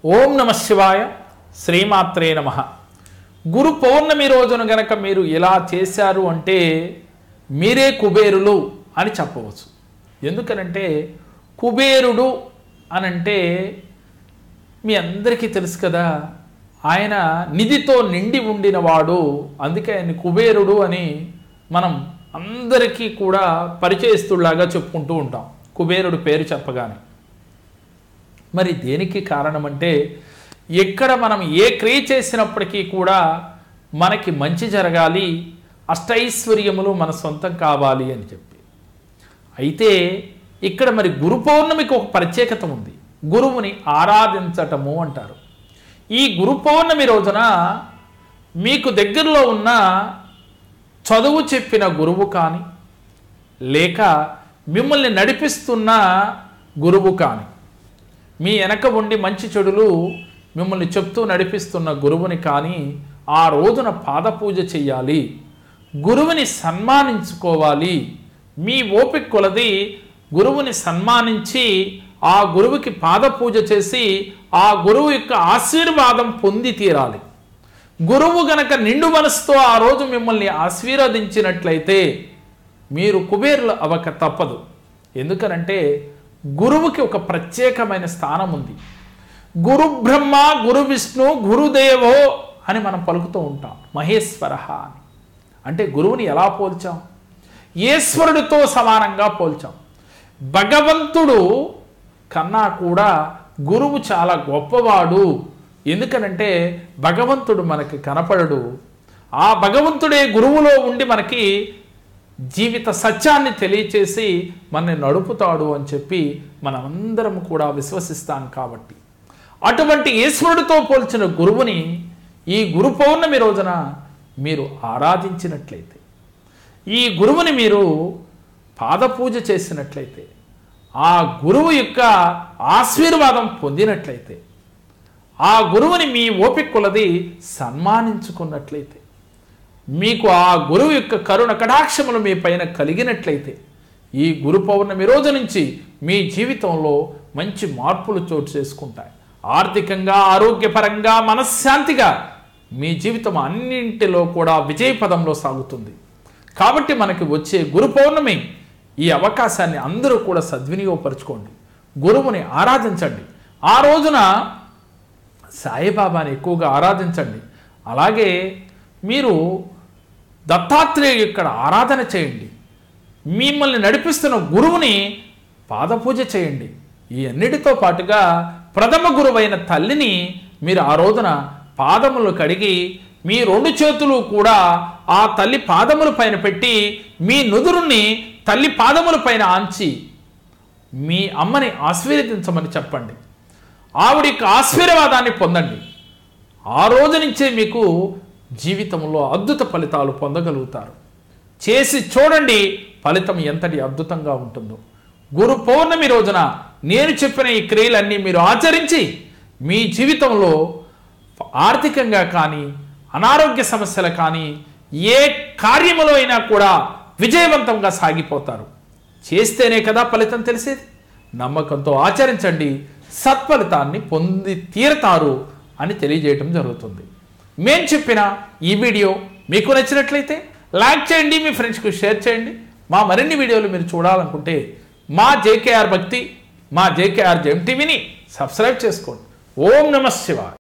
ఓం నమ శివాయ శ్రీమాత్రే నమ గురు పౌర్ణమి రోజున గనక మీరు ఇలా చేశారు అంటే మీరే కుబేరులు అని చెప్పవచ్చు ఎందుకనంటే కుబేరుడు అనంటే మీ అందరికీ తెలుసు కదా ఆయన నిధితో నిండి ఉండినవాడు అందుకే ఆయన కుబేరుడు అని మనం అందరికీ కూడా పరిచయస్తులాగా చెప్పుకుంటూ ఉంటాం కుబేరుడు పేరు చెప్పగానే మరి దేనికి కారణం అంటే ఎక్కడ మనం ఏ క్రియ చేసినప్పటికీ కూడా మనకి మంచి జరగాలి అష్టైశ్వర్యములు మన సొంతం కావాలి అని చెప్పి అయితే ఇక్కడ మరి గురు పౌర్ణమికి ఒక ప్రత్యేకత ఉంది గురువుని ఆరాధించటము అంటారు ఈ గురు పౌర్ణమి రోజున మీకు దగ్గరలో ఉన్న చదువు చెప్పిన గురువు కానీ లేక మిమ్మల్ని నడిపిస్తున్న గురువు కానీ మీ వెనక ఉండి మంచి చెడులు మిమ్మల్ని చెప్తూ నడిపిస్తున్న గురువుని కానీ ఆ రోజున పాదపూజ చెయ్యాలి గురువుని సన్మానించుకోవాలి మీ ఓపిక కొలది గురువుని సన్మానించి ఆ గురువుకి పాదపూజ చేసి ఆ గురువు యొక్క ఆశీర్వాదం పొంది తీరాలి గురువు గనక నిండు మనసుతో ఆ రోజు మిమ్మల్ని ఆశీర్వదించినట్లయితే మీరు కుబేరులు అవక తప్పదు ఎందుకనంటే గురువుకి ఒక ప్రత్యేకమైన స్థానం ఉంది గురు బ్రహ్మ గురు విష్ణు గురుదేవో అని మనం పలుకుతూ ఉంటాం మహేశ్వర అని అంటే గురువుని ఎలా పోల్చాం ఈశ్వరుడితో సమానంగా పోల్చాం భగవంతుడు కన్నా కూడా గురువు చాలా గొప్పవాడు ఎందుకనంటే భగవంతుడు మనకి కనపడడు ఆ భగవంతుడే గురువులో ఉండి మనకి జీవిత సత్యాన్ని తెలియచేసి మనని నడుపుతాడు అని చెప్పి మనమందరం కూడా విశ్వసిస్తాం కాబట్టి అటువంటి ఈశ్వరుడితో పోల్చిన గురువుని ఈ గురు పౌర్ణమి రోజున మీరు ఆరాధించినట్లయితే ఈ గురువుని మీరు పాదపూజ చేసినట్లయితే ఆ గురువు యొక్క ఆశీర్వాదం పొందినట్లయితే ఆ గురువుని మీ ఓపిక కొలది సన్మానించుకున్నట్లయితే మీకు ఆ గురువు యొక్క కరుణ కటాక్షములు మీ పైన కలిగినట్లయితే ఈ గురు పౌర్ణమి రోజు నుంచి మీ జీవితంలో మంచి మార్పులు చోటు చేసుకుంటాయి ఆర్థికంగా ఆరోగ్యపరంగా మనశ్శాంతిగా మీ జీవితం అన్నింటిలో కూడా విజయ పదంలో సాగుతుంది కాబట్టి మనకి వచ్చే గురు పౌర్ణమి ఈ అవకాశాన్ని అందరూ కూడా సద్వినియోగపరచుకోండి గురువుని ఆరాధించండి ఆ రోజున సాయిబాబాని ఎక్కువగా ఆరాధించండి అలాగే మీరు దత్తాత్రేయ ఇక్కడ ఆరాధన చేయండి మిమ్మల్ని నడిపిస్తున్న గురువుని పాదపూజ చేయండి ఈ అన్నిటితో పాటుగా ప్రథమ గురువైన తల్లిని మీరు ఆ రోజున పాదములు కడిగి మీ రెండు చేతులు కూడా ఆ తల్లి పాదముల పైన పెట్టి మీ నుదురుని తల్లి పాదముల పైన ఆంచి మీ అమ్మని ఆశీర్వదించమని చెప్పండి ఆవిడ యొక్క ఆశీర్వాదాన్ని పొందండి ఆ రోజు నుంచే మీకు జీవితంలో అద్భుత ఫలితాలు పొందగలుగుతారు చేసి చూడండి ఫలితం ఎంతటి అద్భుతంగా ఉంటుందో గురు పౌర్ణమి రోజున నేను చెప్పిన ఈ క్రియలన్నీ మీరు ఆచరించి మీ జీవితంలో ఆర్థికంగా కానీ అనారోగ్య సమస్యలు కానీ ఏ కార్యములో అయినా కూడా విజయవంతంగా సాగిపోతారు చేస్తేనే కదా ఫలితం తెలిసేది నమ్మకంతో ఆచరించండి సత్ఫలితాన్ని పొంది తీరతారు అని తెలియజేయటం జరుగుతుంది మేం చెప్పిన ఈ వీడియో మీకు నచ్చినట్లయితే లైక్ చేయండి మీ ఫ్రెండ్స్కి షేర్ చేయండి మా మరిన్ని వీడియోలు మీరు చూడాలనుకుంటే మా జేకేఆర్ భక్తి మా జేకేఆర్ జెమ్ టీవీని సబ్స్క్రైబ్ చేసుకోండి ఓం నమ శివాయ